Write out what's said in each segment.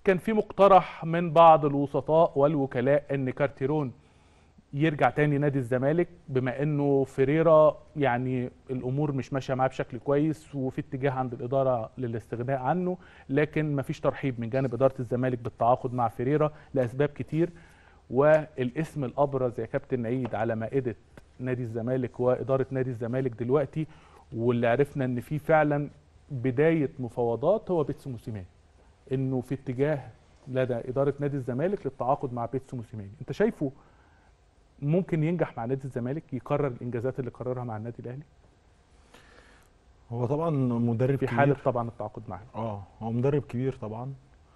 كان في مقترح من بعض الوسطاء والوكلاء ان كارتيرون يرجع تاني نادي الزمالك بما انه فيريرا يعني الامور مش ماشيه معاه بشكل كويس وفي اتجاه عند الاداره للاستغناء عنه لكن مفيش ترحيب من جانب اداره الزمالك بالتعاقد مع فيريرا لاسباب كتير والاسم الابرز يا كابتن عيد على مائده نادي الزمالك واداره نادي الزمالك دلوقتي واللي عرفنا ان في فعلا بدايه مفاوضات هو بيتسو موسيماني انه في اتجاه لدى اداره نادي الزمالك للتعاقد مع بيتسو موسيماني انت شايفه ممكن ينجح مع نادي الزمالك يكرر الانجازات اللي كررها مع النادي الاهلي هو طبعا مدرب في كبير حاله طبعا التعاقد معاه اه هو مدرب كبير طبعا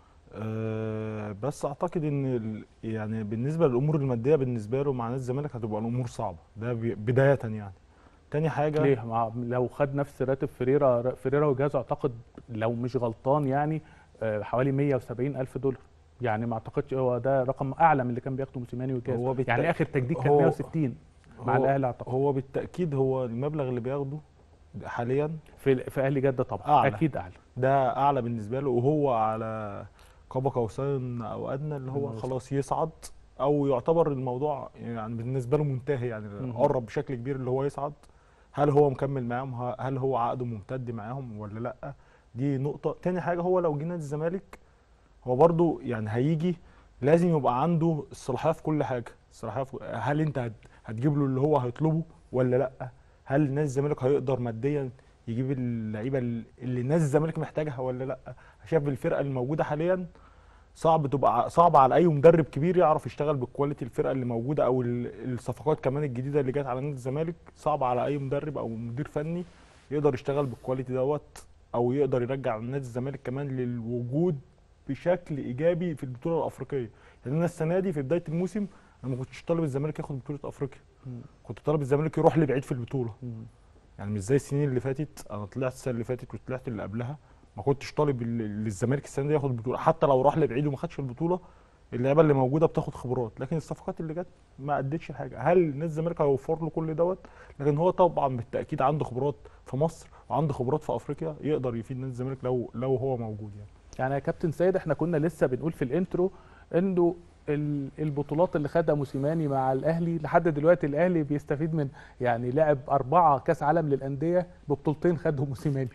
آه بس اعتقد ان ال- يعني بالنسبه للامور الماديه بالنسبه له مع نادي الزمالك هتبقى الامور صعبه ده بي- بدايه يعني تاني حاجه ليه مع لو خد نفس راتب فيريرا فيريرا وجهازه اعتقد لو مش غلطان يعني آه، حوالي 170 الف دولار يعني ما اعتقدش هو ده رقم اعلى من اللي كان بياخده موسيماني وجهازه هو بالتأ- يعني اخر تجديد كان هو- 160 مع هو- الاهلي اعتقد هو بالتاكيد هو المبلغ اللي بياخده حاليا في في اهلي جده طبعا أعلى. اكيد اعلى ده اعلى بالنسبه له وهو على قاب قوسين او ادنى اللي هو إنه خلاص يصعد او يعتبر الموضوع يعني بالنسبه له منتهي يعني مهم. قرب بشكل كبير اللي هو يصعد هل هو مكمل معاهم ه- هل هو عقده ممتد معاهم ولا لا دي نقطه تاني حاجه هو لو جه نادي الزمالك هو برضو يعني هيجي لازم يبقى عنده الصلاحيه في كل حاجه الصلاحيه في هل انت هت- هتجيب له اللي هو هيطلبه ولا لا هل نادي الزمالك هيقدر ماديا يجيب اللعيبه اللي نادي الزمالك محتاجها ولا لا شايف الفرقه الموجوده حاليا صعب تبقى صعب على اي مدرب كبير يعرف يشتغل بالكواليتي الفرقه اللي موجوده او ال- الصفقات كمان الجديده اللي جت على نادي الزمالك صعب على اي مدرب او مدير فني يقدر يشتغل بالكواليتي دوت او يقدر يرجع نادي الزمالك كمان للوجود بشكل ايجابي في البطوله الافريقيه يعني انا السنه دي في بدايه الموسم انا ما كنتش طالب الزمالك ياخد بطوله افريقيا مم. كنت طالب الزمالك يروح لبعيد في البطوله مم. يعني مش زي السنين اللي فاتت انا طلعت السنه اللي فاتت وطلعت اللي قبلها ما كنتش طالب ال- للزمالك السنه دي ياخد البطوله حتى لو راح لبعيد وما خدش البطوله اللعيبه اللي موجوده بتاخد خبرات لكن الصفقات اللي جت ما ادتش حاجه هل نادي الزمالك هيوفر له كل دوت لكن هو طبعا بالتاكيد عنده خبرات في مصر وعنده خبرات في افريقيا يقدر يفيد نادي الزمالك لو لو هو موجود يعني يعني يا كابتن سيد احنا كنا لسه بنقول في الانترو انه ال- البطولات اللي خدها موسيماني مع الاهلي لحد دلوقتي الاهلي بيستفيد من يعني لعب اربعه كاس عالم للانديه ببطولتين خدهم موسيماني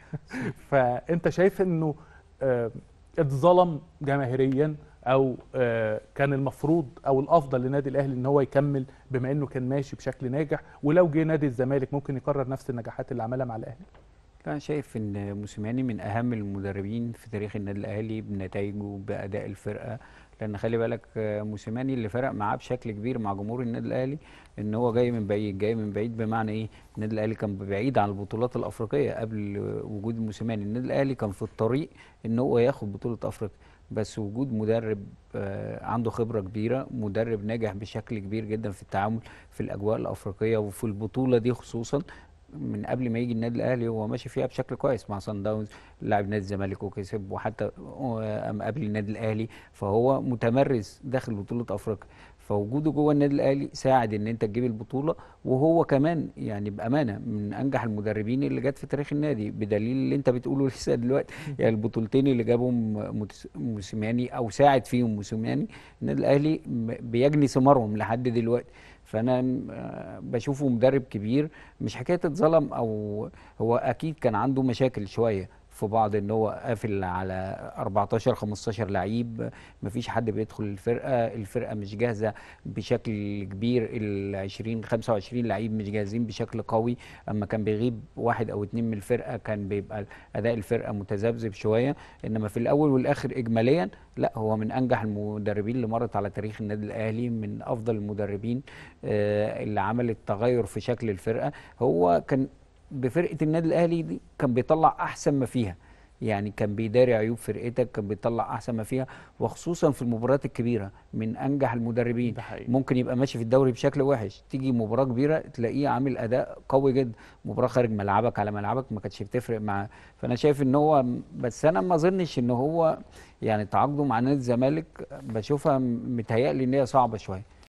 فانت شايف انه آه، اتظلم جماهيريا او آه، كان المفروض او الافضل لنادي الاهلي ان هو يكمل بما انه كان ماشي بشكل ناجح ولو جه نادي الزمالك ممكن يكرر نفس النجاحات اللي عملها مع الاهلي لا أنا شايف ان موسيماني من اهم المدربين في تاريخ النادي الاهلي بنتائجه باداء الفرقه لان خلي بالك آه، موسيماني اللي فرق معاه بشكل كبير مع جمهور النادي الاهلي ان هو جاي من بعيد جاي من بعيد بمعنى ايه النادي الاهلي كان بعيد عن البطولات الافريقيه قبل آه، وجود موسيماني النادي الاهلي كان في الطريق ان هو ياخد بطوله افريقيا بس وجود مدرب آه، عنده خبره كبيره مدرب ناجح بشكل كبير جدا في التعامل في الاجواء الافريقيه وفي البطوله دي خصوصا من قبل ما يجي النادي الاهلي هو ماشي فيها بشكل كويس مع صن داونز لاعب نادي الزمالك وكسب وحتى آه، قبل النادي الاهلي فهو متمرس داخل بطوله افريقيا فوجوده جوه النادي الاهلي ساعد ان انت تجيب البطوله وهو كمان يعني بامانه من انجح المدربين اللي جت في تاريخ النادي بدليل اللي انت بتقوله لسه دلوقتي يعني البطولتين اللي جابهم متس- موسيماني او ساعد فيهم موسيماني النادي الاهلي م- بيجني ثمارهم لحد دلوقتي فانا م- آه بشوفه مدرب كبير مش حكايه اتظلم او هو اكيد كان عنده مشاكل شويه في بعض ان هو قافل على 14 15 لعيب مفيش حد بيدخل الفرقه الفرقه مش جاهزه بشكل كبير ال 20 25 لعيب مش جاهزين بشكل قوي اما كان بيغيب واحد او اتنين من الفرقه كان بيبقى اداء الفرقه متذبذب شويه انما في الاول والاخر اجماليا لا هو من انجح المدربين اللي مرت على تاريخ النادي الاهلي من افضل المدربين آه، اللي عملت تغير في شكل الفرقه هو كان بفرقه النادي الاهلي دي كان بيطلع احسن ما فيها يعني كان بيداري عيوب فرقتك كان بيطلع احسن ما فيها وخصوصا في المباريات الكبيره من انجح المدربين ده حقيقي ممكن يبقى ماشي في الدوري بشكل وحش تيجي مباراه كبيره تلاقيه عامل اداء قوي جدا مباراه خارج ملعبك على ملعبك ما كانتش بتفرق معاه فانا شايف ان هو بس انا ما اظنش ان هو يعني تعاقده مع نادي الزمالك بشوفها متهيألي ان هي صعبه شويه